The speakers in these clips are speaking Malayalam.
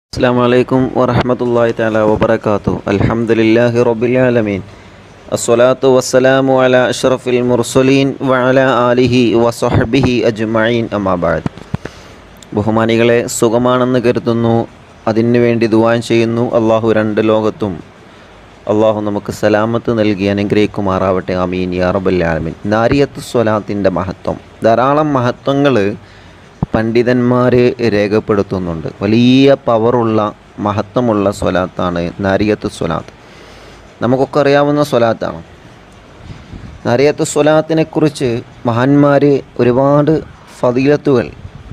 അസ്സാം വലൈക്കും വറഹമത്തല്ലാഹി തആല വബറകാതുഹു അൽഹംദുലില്ലാഹി റബ്ബിൽ ആലമീൻ അസ്സലാത്തു വസ്സലാമു അലാ അഷ്റഫിൽ മുർസലീൻ വഅലാ ആലിഹി വസഹ്ബിഹി അജ്മഈൻ അമ്മാ ബഅദ് ബഹുമാനികളെ സുഖമാണെന്ന് കരുതുന്നു അതിനു വേണ്ടി ദുആൻ ചെയ്യുന്നു അള്ളാഹു രണ്ട് ലോകത്തും അള്ളാഹു നമുക്ക് സലാമത്ത് നൽകി അനുഗ്രഹിക്കുമാറാവട്ടെ ആമീൻ യാ റബ്ബൽ ആലമീൻ നാരിയത്ത് സ്വലാത്തിൻ്റെ മഹത്വം ധാരാളം മഹത്വങ്ങൾ പണ്ഡിതന്മാർ രേഖപ്പെടുത്തുന്നുണ്ട് വലിയ പവറുള്ള മഹത്വമുള്ള സ്വലാത്താണ് നാരിയത്ത് സ്വലാത്ത് നമുക്കൊക്കെ അറിയാവുന്ന സ്വലാത്താണ് നാരിയത്ത് സ്വലാത്തിനെ കുറിച്ച് മഹാന്മാർ ഒരുപാട് ഫതീലത്തുകൾ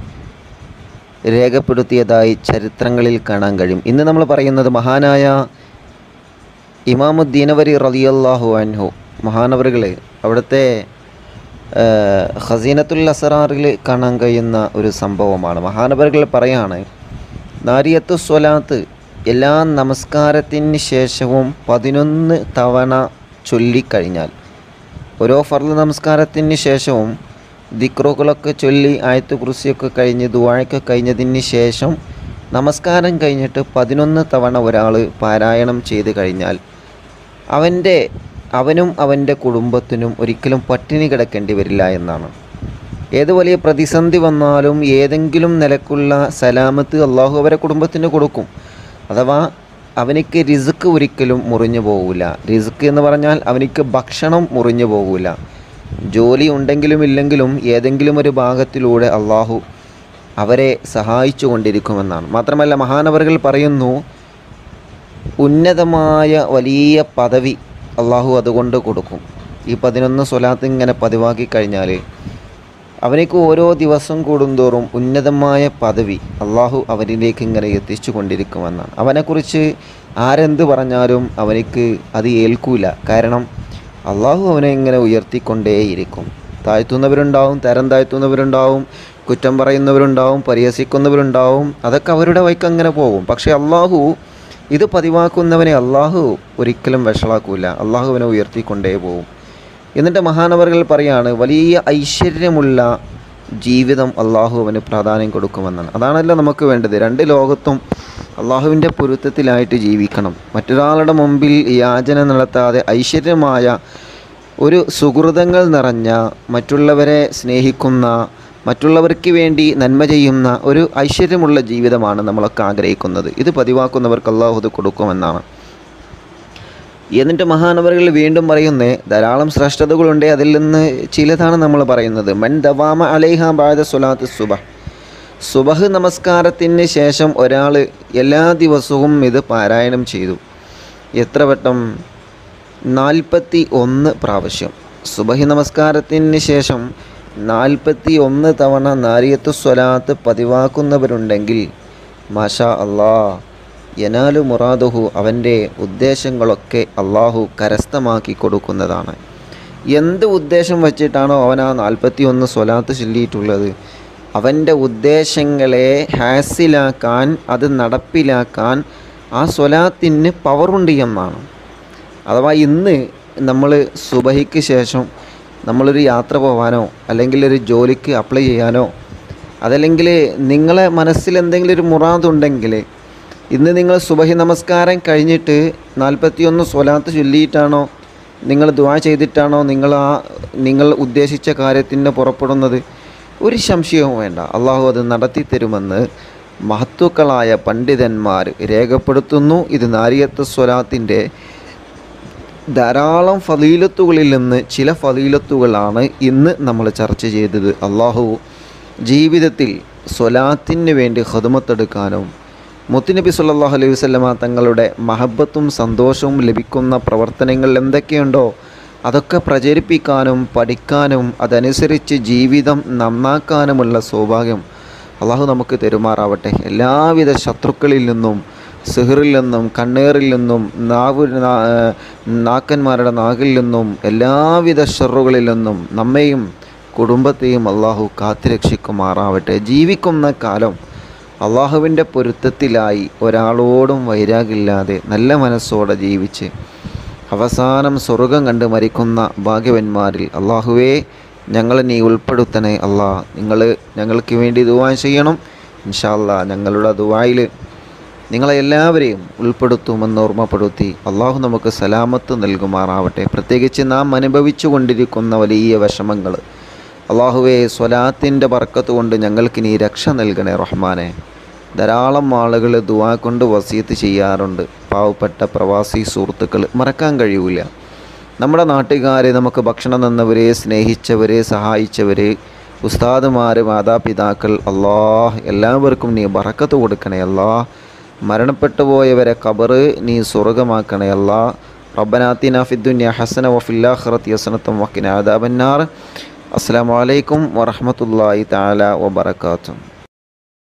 രേഖപ്പെടുത്തിയതായി ചരിത്രങ്ങളിൽ കാണാൻ കഴിയും ഇന്ന് നമ്മൾ പറയുന്നത് മഹാനായ ഇമാമുദ്ദീനവരി റളിയല്ലാഹു അൻഹു മഹാനവറുകൾ അവിടുത്തെ ഏഹ്, ഖസീനത്തുൽ അസറാറിൽ കാണാൻ കഴിയുന്ന ഒരു സംഭവമാണ് മഹാനവറുകൾ പറയാണ് നാരിയത്തു സ്വലാത്ത് എല്ലാ നമസ്കാരത്തിന് ശേഷവും പതിനൊന്ന് തവണ ചൊല്ലിക്കഴിഞ്ഞാൽ ഓരോ ഫർദ് നമസ്കാരത്തിന് ശേഷവും ദിക്റുകളൊക്കെ ചൊല്ലി ആയത്ത് കുറിസിയൊക്കെ കഴിഞ്ഞ് ദുവാഴൊക്കെ കഴിഞ്ഞതിന് ശേഷം നമസ്കാരം കഴിഞ്ഞിട്ട് പതിനൊന്ന് തവണ ഒരാൾ പാരായണം ചെയ്ത് കഴിഞ്ഞാൽ അവൻ്റെ അവനും അവൻ്റെ കുടുംബത്തിനും ഒരിക്കലും പട്ടിണി കിടക്കേണ്ടി വരില്ല എന്നാണ് ഏത് വലിയ പ്രതിസന്ധി വന്നാലും ഏതെങ്കിലും നിലക്കുള്ള സലാമത്ത് അള്ളാഹു അവരെ കുടുംബത്തിന് കൊടുക്കും അഥവാ അവനിക്ക് റിസ്ക് ഒരിക്കലും മുറിഞ്ഞു പോകില്ല റിസ്ക് എന്ന് പറഞ്ഞാൽ അവനിക്ക് ഭക്ഷണം മുറിഞ്ഞു പോകില്ല ജോലി ഉണ്ടെങ്കിലും ഇല്ലെങ്കിലും ഏതെങ്കിലും ഒരു ഭാഗത്തിലൂടെ അള്ളാഹു അവരെ സഹായിച്ചു കൊണ്ടിരിക്കുമെന്നാണ് മാത്രമല്ല മഹാനവറുകൾ പറയുന്നു ഉന്നതമായ വലിയ പദവി അള്ളാഹു അതുകൊണ്ട് കൊടുക്കും ഈ പതിനൊന്ന് സ്വലാത്ത് ഇങ്ങനെ പതിവാക്കി കഴിഞ്ഞാൽ അവനക്ക് ഓരോ ദിവസം കൂടുന്തോറും ഉന്നതമായ പദവി അള്ളാഹു അവരിലേക്ക് ഇങ്ങനെ എത്തിച്ചു കൊണ്ടിരിക്കുമെന്നാണ് അവനെക്കുറിച്ച് ആരെന്ത് പറഞ്ഞാലും അവനിക്ക് അത് ഏൽക്കൂല കാരണം അള്ളാഹു അവനെ ഇങ്ങനെ ഉയർത്തിക്കൊണ്ടേയിരിക്കും താഴ്ത്തുന്നവരുണ്ടാവും തരം താഴ്ത്തുന്നവരുണ്ടാവും കുറ്റം പറയുന്നവരുണ്ടാവും പരിഹസിക്കുന്നവരുണ്ടാവും അതൊക്കെ അവരുടെ വഴിക്ക് അങ്ങനെ പോകും പക്ഷേ അള്ളാഹു ഇത് പതിവാക്കുന്നവനെ അള്ളാഹു ഒരിക്കലും വഷളാക്കൂല അള്ളാഹു അവനെ ഉയർത്തിക്കൊണ്ടേ പോകും എന്നിട്ട് മഹാനവറുകൾ പറയാണ് വലിയ ഐശ്വര്യമുള്ള ജീവിതം അള്ളാഹു അവന് പ്രാധാന്യം കൊടുക്കുമെന്നാണ് അതാണല്ലോ നമുക്ക് വേണ്ടത് രണ്ട് ലോകത്തും അള്ളാഹുവിൻ്റെ പൊരുത്തത്തിലായിട്ട് ജീവിക്കണം മറ്റൊരാളുടെ മുമ്പിൽ യാചന നടത്താതെ ഐശ്വര്യമായ ഒരു സുഹൃതങ്ങൾ നിറഞ്ഞ മറ്റുള്ളവരെ സ്നേഹിക്കുന്ന മറ്റുള്ളവർക്ക് വേണ്ടി നന്മ ചെയ്യുന്ന ഒരു ഐശ്വര്യമുള്ള ജീവിതമാണ് നമ്മളൊക്കെ ആഗ്രഹിക്കുന്നത് ഇത് പതിവാക്കുന്നവർക്ക് അള്ളാഹു ഇത് കൊടുക്കുമെന്നാണ് എന്നിട്ട് മഹാനവറുകൾ വീണ്ടും പറയുന്നേ ധാരാളം ശ്രേഷ്ഠതകളുണ്ട് അതിൽ നിന്ന് ചിലതാണ് നമ്മൾ പറയുന്നത് മൻ ദവാമ അലൈഹ ബാദ സുലാത്ത് സുബഹ് സുബഹ് നമസ്കാരത്തിന് ശേഷം ഒരാൾ എല്ലാ ദിവസവും ഇത് പാരായണം ചെയ്തു എത്ര വട്ടം നാൽപ്പത്തി ഒന്ന് പ്രാവശ്യം സുബഹി നമസ്കാരത്തിന് ശേഷം നാൽപ്പത്തി ഒന്ന് തവണ നാരിയത്തു സ്വലാത്ത് പതിവാക്കുന്നവരുണ്ടെങ്കിൽ മാഷാ അള്ളാ യനാലു മുറാദുഹു അവൻ്റെ ഉദ്ദേശങ്ങളൊക്കെ അള്ളാഹു കരസ്ഥമാക്കി കൊടുക്കുന്നതാണ് എന്ത് ഉദ്ദേശം വച്ചിട്ടാണോ അവൻ ആ നാൽപ്പത്തി ഒന്ന് സ്വലാത്ത് ചൊല്ലിയിട്ടുള്ളത് അവൻ്റെ ഉദ്ദേശങ്ങളെ ഹാസിലാക്കാൻ അത് നടപ്പിലാക്കാൻ ആ സ്വലാത്തിന് പവറുണ്ട് എന്നാണ് അഥവാ ഇന്ന് നമ്മൾ സുബഹിക്ക് ശേഷം നമ്മളൊരു യാത്ര പോകാനോ അല്ലെങ്കിൽ ഒരു ജോലിക്ക് അപ്ലൈ ചെയ്യാനോ അതല്ലെങ്കിൽ നിങ്ങളെ മനസ്സിൽ എന്തെങ്കിലും ഒരു മുറാദുണ്ടെങ്കിൽ ഇന്ന് നിങ്ങൾ സുബഹി നമസ്കാരം കഴിഞ്ഞിട്ട് നാൽപ്പത്തിയൊന്ന് സ്വലാത്ത് ചൊല്ലിയിട്ടാണോ നിങ്ങൾ ദുആ ചെയ്തിട്ടാണോ നിങ്ങൾ ആ നിങ്ങൾ ഉദ്ദേശിച്ച കാര്യത്തിന് പുറപ്പെടുന്നത് ഒരു സംശയവും വേണ്ട അള്ളാഹു അത് നടത്തി തരുമെന്ന് മഹത്തുക്കളായ പണ്ഡിതന്മാർ രേഖപ്പെടുത്തുന്നു ഇത് നാരിയത്ത് സ്വലാത്തിൻ്റെ ധാരാളം ഫലീലത്തുകളിൽ നിന്ന് ചില ഫലീലത്തുകളാണ് ഇന്ന് നമ്മൾ ചർച്ച ചെയ്തത് അള്ളാഹു ജീവിതത്തിൽ സ്വലാത്തിന് വേണ്ടി ഹതുമത്തെടുക്കാനും മുത്തുനബി സല്ലല്ലാഹു അലൈഹി വസല്ലമ തങ്ങളുടെ മഹബത്തും സന്തോഷവും ലഭിക്കുന്ന പ്രവർത്തനങ്ങൾ എന്തൊക്കെയുണ്ടോ അതൊക്കെ പ്രചരിപ്പിക്കാനും പഠിക്കാനും അതനുസരിച്ച് ജീവിതം നന്നാക്കാനുമുള്ള സൗഭാഗ്യം അള്ളാഹു നമുക്ക് തെരുമാറാവട്ടെ എല്ലാവിധ ശത്രുക്കളിൽ നിന്നും സിഹറിൽ നിന്നും കണ്ണേറിൽ നിന്നും നാവ് നാ- ഏഹ് നാക്കന്മാരുടെ നാകിൽ നിന്നും എല്ലാവിധ ഷെറുകളിൽ നിന്നും നമ്മെയും കുടുംബത്തെയും അള്ളാഹു കാത്തുരക്ഷിക്കുമാറാവട്ടെ ജീവിക്കുന്ന കാലം അള്ളാഹുവിൻ്റെ പൊരുത്തത്തിലായി ഒരാളോടും വൈരാഗില്ലാതെ നല്ല മനസ്സോടെ ജീവിച്ച് അവസാനം സ്വർഗം കണ്ട് മരിക്കുന്ന ഭാഗ്യവന്മാരിൽ അള്ളാഹുവേ ഞങ്ങളെ നീ ഉൾപ്പെടുത്തണേ അള്ളാഹ് നിങ്ങൾ ഞങ്ങൾക്ക് വേണ്ടി ദുവാ ചെയ്യണം ഇൻഷാ അല്ലാ ഞങ്ങളുടെ ദുവായിൽ നിങ്ങളെ എല്ലാവരെയും ഉൾപ്പെടുത്തുമെന്ന് ഓർമ്മപ്പെടുത്തി അള്ളാഹു നമുക്ക് സലാമത്ത് നൽകുമാറാവട്ടെ പ്രത്യേകിച്ച് നാം അനുഭവിച്ചു കൊണ്ടിരിക്കുന്ന വലിയ വിഷമങ്ങൾ അള്ളാഹുവെ സ്വലാത്തിൻ്റെ ബർക്കത്ത് കൊണ്ട് ഞങ്ങൾക്ക് നീ രക്ഷ നൽകണേ റഹ്മാനെ ധാരാളം ആളുകൾ ദുവാ കൊണ്ട് വസീത്ത് ചെയ്യാറുണ്ട് പാവപ്പെട്ട പ്രവാസി സുഹൃത്തുക്കൾ മറക്കാൻ കഴിയൂല നമ്മുടെ നാട്ടുകാരെ നമുക്ക് ഭക്ഷണം തന്നവരെ സ്നേഹിച്ചവരെ സഹായിച്ചവരെ ഉസ്താദുമാർ മാതാപിതാക്കൾ അള്ളാഹ് എല്ലാവർക്കും നീ ബറക്കത്ത് കൊടുക്കണേ അല്ലാ മരണപ്പെട്ടു പോയവരെ കബറ് നീ സ്വർഗമാക്കണേ അല്ലാ റബ്ബനാത്തിന ഫിദ്ദുന്യ ഹസന വഫില്ലാഖിറത്തി ഹസനത്തും വക്കിന ആദാബന്നാർ അസ്സാം വലൈക്കും വറഹമത്തല്ലാഹി തആല വബറകാതുഹു